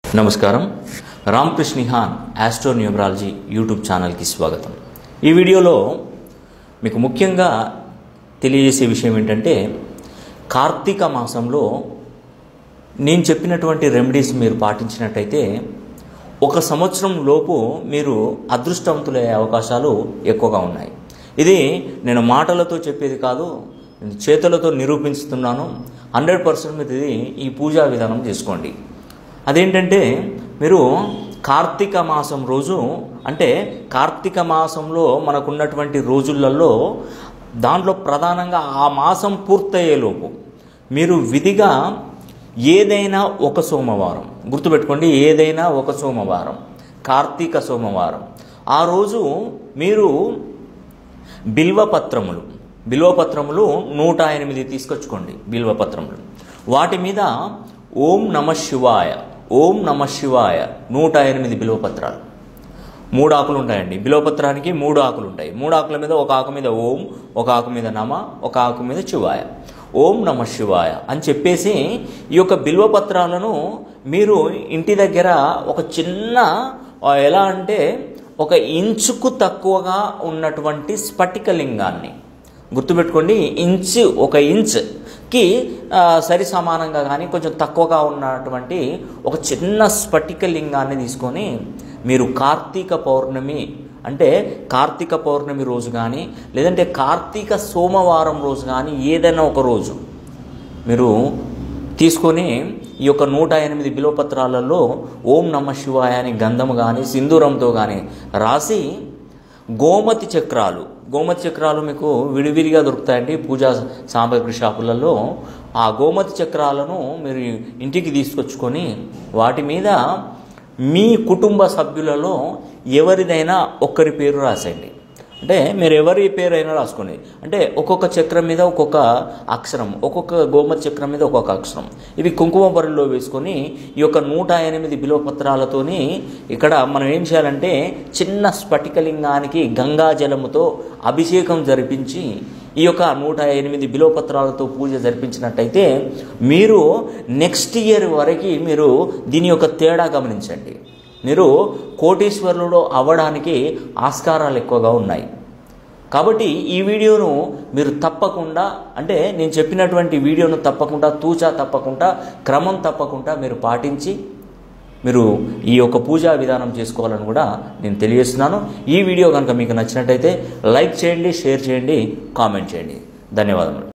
నమస్కారం రామకృష్ణ నిహాన్ astro numerology YouTube ఛానల్కి స్వాగతం ఈ వీడియోలో మీకు ముఖ్యంగా తెలియజేసే విషయం ఏంటంటే కార్తీక మాసంలో నేను చెప్పినటువంటి రెమెడీస్ మీరు పాటించినట్టయితే ఒక సంవత్సరం లోపు మీరు అదృష్టవంతులయ్యే అవకాశాలు ఎక్కువగా ఉన్నాయి ఇది నేను మాటలతో చెప్పేది కాదు నేను చేతులతో నిరూపిస్తున్నాను హండ్రెడ్ పర్సెంట్ మీరు ఇది ఈ పూజా విధానం చేసుకోండి అదేంటంటే మీరు కార్తీక మాసం రోజు అంటే కార్తీక మాసంలో మనకున్నటువంటి రోజులలో దాంట్లో ప్రధానంగా ఆ మాసం పూర్తయ్యేలోపు మీరు విధిగా ఏదైనా ఒక సోమవారం గుర్తుపెట్టుకోండి ఏదైనా ఒక సోమవారం కార్తీక సోమవారం ఆ రోజు మీరు బిల్వపత్రములు బిల్వపత్రములు నూట ఎనిమిది తీసుకొచ్చుకోండి బిల్వపత్రములు వాటి మీద ఓం నమ శివాయ ఓం నమ శివాయ నూట ఎనిమిది బిల్వపత్రాలు మూడు ఆకులు ఉంటాయండి బిల్వపత్రానికి మూడు ఆకులు ఉంటాయి మూడు ఆకుల మీద ఒక ఆకు మీద ఓం ఒక ఆకు మీద నమ ఒక ఆకు మీద శివాయ ఓం నమ శివాయ అని చెప్పేసి ఈ యొక్క బిల్వపత్రాలను మీరు ఇంటి దగ్గర ఒక చిన్న ఆ, ఎలా అంటే ఒక ఇంచుకు తక్కువగా ఉన్నటువంటి స్ఫటికలింగాన్ని గుర్తుపెట్టుకోండి ఇంచు ఒక ఇంచ్కి ఆ, సరి సమానంగా కానీ కొంచెం తక్కువగా ఉన్నటువంటి ఒక చిన్న స్ఫటిక లింగాన్ని తీసుకొని మీరు కార్తీక పౌర్ణమి అంటే కార్తీక పౌర్ణమి రోజు కానీ లేదంటే కార్తీక సోమవారం రోజు కానీ ఏదైనా ఒక రోజు మీరు తీసుకొని ఈ యొక్క నూట ఎనిమిది బిలోపత్రాలలో ఓం నమ శివాయ అని గంధము కానీ సింధూరంతో కానీ రాసి గోమతి చక్రాలు గోమతి చక్రాలు మీకు విడివిడిగా దొరుకుతాయండి పూజా సామాగ్రి షాపులలో ఆ గోమతి చక్రాలను మీరు ఇంటికి తీసుకొచ్చుకొని వాటి మీద మీ కుటుంబ సభ్యులలో ఎవరిదైనా ఒక్కరి పేరు రాసేయండి అంటే మీరు ఎవరి పేరైనా రాసుకోండి అంటే ఒక్కొక్క చక్రం మీద ఒక్కొక్క అక్షరం ఒక్కొక్క గోమతి చక్రం మీద ఒక్కొక్క అక్షరం ఇవి కుంకుమ బరుల్లో వేసుకొని ఈ యొక్క నూట ఎనిమిది బిలోపత్రాలతోని ఇక్కడ మనం ఏం చేయాలంటే చిన్న స్ఫటికలింగానికి గంగా జలముతో అభిషేకం జరిపించి ఈ యొక్క నూట ఎనిమిది బిలోపత్రాలతో పూజ జరిపించినట్టయితే మీరు నెక్స్ట్ ఇయర్ వరకు మీరు దీని యొక్క తేడా గమనించండి మీరు కోటీశ్వరులు అవ్వడానికి ఆస్కారాలు ఎక్కువగా ఉన్నాయి కాబట్టి ఈ వీడియోను మీరు తప్పకుండా అంటే నేను చెప్పినటువంటి వీడియోను తప్పకుండా తూచా తప్పకుండా క్రమం తప్పకుండా మీరు పాటించి మీరు ఈ యొక్క పూజా విధానం చేసుకోవాలని కూడా నేను తెలియజేస్తున్నాను ఈ వీడియో కనుక మీకు నచ్చినట్టయితే లైక్ చేయండి షేర్ చేయండి కామెంట్ చేయండి ధన్యవాదములు